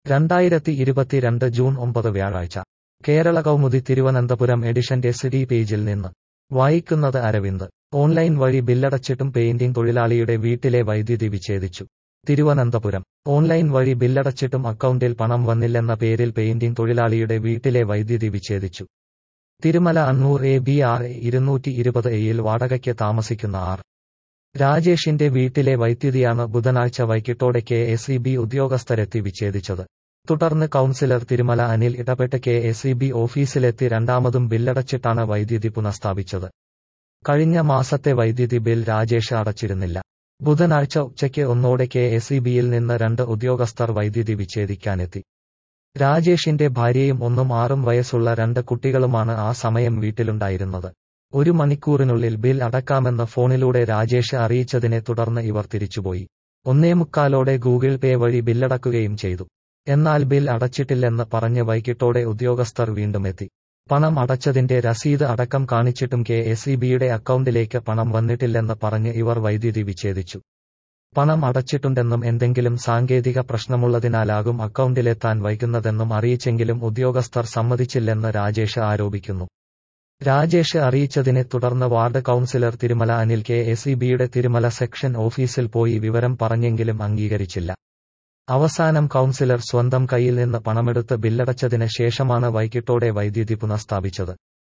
രണ്ടായിരത്തി ഇരുപത്തിരണ്ട് ജൂൺ ഒമ്പത് വ്യാഴാഴ്ച കേരള കൗമുദി തിരുവനന്തപുരം എഡിഷന്റെ സിഡി പേജിൽ നിന്ന് വായിക്കുന്നത് അരവിന്ദ് ഓൺലൈൻ വഴി ബില്ലടച്ചിട്ടും പെയിന്റിംഗ് തൊഴിലാളിയുടെ വീട്ടിലെ വൈദ്യുതി വിച്ഛേദിച്ചു തിരുവനന്തപുരം ഓൺലൈൻ വഴി ബില്ലടച്ചിട്ടും അക്കൗണ്ടിൽ പണം വന്നില്ലെന്ന പേരിൽ പെയിന്റിംഗ് തൊഴിലാളിയുടെ വീട്ടിലെ വൈദ്യുതി വിച്ഛേദിച്ചു Thirumala Annur A B R A ഇരുന്നൂറ്റി ഇരുപത് എയിൽ വാടകയ്ക്ക് താമസിക്കുന്ന ആർ രാജേഷിന്റെ വീട്ടിലെ വൈദ്യുതിയാണ് ബുധനാഴ്ച വൈകിട്ടോടെ കെ എസ് ഇ ബി ഉദ്യോഗസ്ഥരെത്തി വിച്ഛേദിച്ചത് തുടർന്ന് കൌൺസിലർ തിരുമല അനിൽ ഇടപെട്ട് കെ എസ് ഇ ബി ഓഫീസിലെത്തി രണ്ടാമതും ബില്ലടച്ചിട്ടാണ് വൈദ്യുതി പുനഃസ്ഥാപിച്ചത് കഴിഞ്ഞ മാസത്തെ വൈദ്യുതി ബിൽ രാജേഷ് അടച്ചിരുന്നില്ല ബുധനാഴ്ച ഉച്ചയ്ക്ക് ഒന്നോടെ കെ എസ് ഇ ബിയിൽ നിന്ന് രണ്ട് ഉദ്യോഗസ്ഥർ വൈദ്യുതി വിച്ഛേദിക്കാനെത്തി രാജേഷിന്റെ ഭാര്യയും ഒന്നും ആറും വയസ്സുള്ള രണ്ട് കുട്ടികളുമാണ് ആ സമയം വീട്ടിലുണ്ടായിരുന്നത് ഒരു മണിക്കൂറിനുള്ളിൽ ബിൽ അടക്കാമെന്ന് ഫോണിലൂടെ രാജേഷ് അറിയിച്ചതിനെ തുടർന്ന് ഇവർ തിരിച്ചുപോയി ഒന്നേമുക്കാലോടെ ഗൂഗിൾ പേ വഴി ബില്ലടക്കുകയും ചെയ്തു എന്നാൽ ബിൽ അടച്ചിട്ടില്ലെന്ന് പറഞ്ഞ് വൈകിട്ടോടെ ഉദ്യോഗസ്ഥർ വീണ്ടും എത്തി പണം അടച്ചതിന്റെ രസീത് അടക്കം കാണിച്ചിട്ടും കെ എസ് ഇ ബിയുടെ അക്കൗണ്ടിലേക്ക് പണം വന്നിട്ടില്ലെന്ന് പറഞ്ഞ് ഇവർ വൈദ്യുതി വിച്ഛേദിച്ചു പണം അടച്ചിട്ടുണ്ടെന്നും എന്തെങ്കിലും സാങ്കേതിക പ്രശ്നമുള്ളതിനാലാകും അക്കൗണ്ടിലെത്താൻ വൈകുന്നതെന്നും അറിയിച്ചെങ്കിലും ഉദ്യോഗസ്ഥർ സമ്മതിച്ചില്ലെന്ന് രാജേഷ് ആരോപിക്കുന്നു രാജേഷ് അറിയിച്ചതിനെ തുടർന്ന് ward councillor Thirumala Anil K S E ബിയുടെ തിരുമല സെക്ഷൻ ഓഫീസിൽ പോയി വിവരം പറഞ്ഞെങ്കിലും അംഗീകരിച്ചില്ല അവസാനം കൌൺസിലർ സ്വന്തം കയ്യിൽ നിന്ന് പണമെടുത്ത് ബില്ലടച്ചതിന് ശേഷമാണ് വൈകിട്ടോടെ വൈദ്യുതി പുനഃസ്ഥാപിച്ചത്